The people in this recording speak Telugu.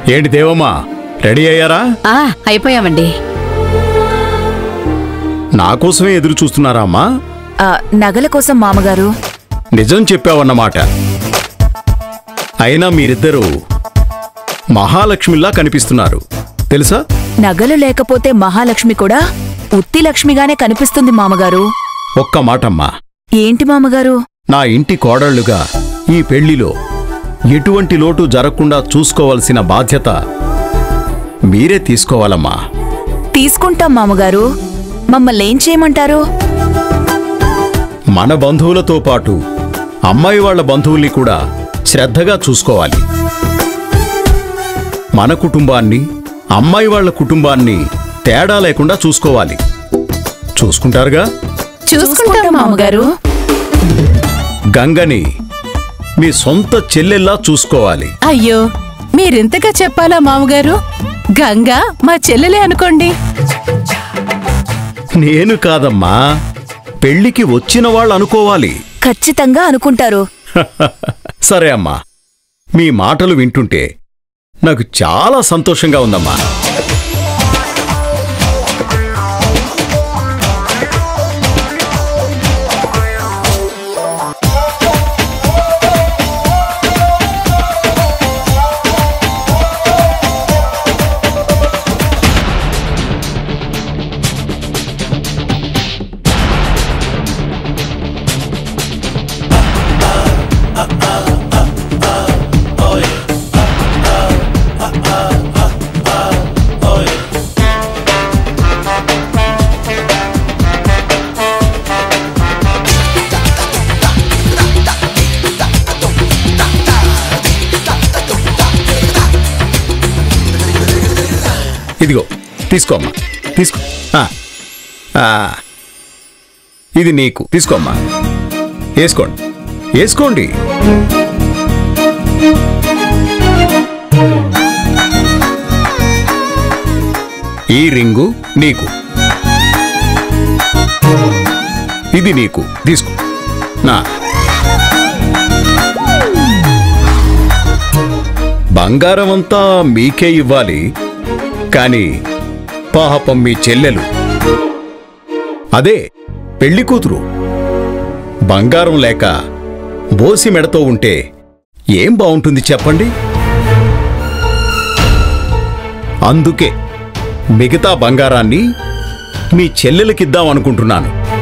ఏంటి దేవమ్మా రెడీ అయ్యారా ఆ అయిపోయామండి నా కోసమే ఎదురు చూస్తున్నారా అమ్మా ఆ, నగల కోసం మామగారు నిజం చెప్పావన్నమాట అయినా మీరిద్దరూ మహాలక్ష్మిలా కనిపిస్తున్నారు తెలుసా నగలు లేకపోతే మహాలక్ష్మి కూడా ఉత్తి లక్ష్మిగానే కనిపిస్తుంది మామగారు ఒక్క మాటమ్మా ఏంటి మామగారు నా ఇంటి కోడళ్లుగా ఈ పెళ్లిలో ఎటువంటి లోటు జరగకుండా చూసుకోవలసిన బాధ్యత మీరే తీసుకోవాలమ్మా తీసుకుంటాం మామగారు మమ్మల్ని ఏం చేయమంటారు మన బంధువులతో పాటు అమ్మాయి వాళ్ళ బంధువుల్ని కూడా శ్రద్ధగా చూసుకోవాలి మన కుటుంబాన్ని అమ్మాయి వాళ్ళ కుటుంబాన్ని తేడా లేకుండా చూసుకోవాలి చూసుకుంటారుగా చూసుకుంటాం మామగారు గంగని మీ సొంత చెల్లెల్లా చూసుకోవాలి అయ్యో మీరింతగా చెప్పాలా మామగారు గంగా మా చెల్లెలే అనుకోండి నేను కాదమ్మా పెళ్లికి వచ్చిన వాళ్ళు అనుకోవాలి ఖచ్చితంగా అనుకుంటారు సరే అమ్మా మీ మాటలు వింటుంటే నాకు చాలా సంతోషంగా ఉందమ్మా ఇదిగో తీసుకోమ్మా తీసుకో ఆ, ఆ. ఇది నీకు తీసుకోమ్మా వేసుకోండి వేసుకోండి ఈ రింగు నీకు ఇది నీకు తీసుకో నా బంగారం అంతా మీకే ఇవ్వాలి కాని పాపం మీ చెల్లెలు అదే పెళ్లి కూతురు బంగారం లేక బోసి మెడతో ఉంటే ఏం బావుంటుంది చెప్పండి అందుకే మిగతా బంగారాన్ని మీ చెల్లెలకిద్దాం అనుకుంటున్నాను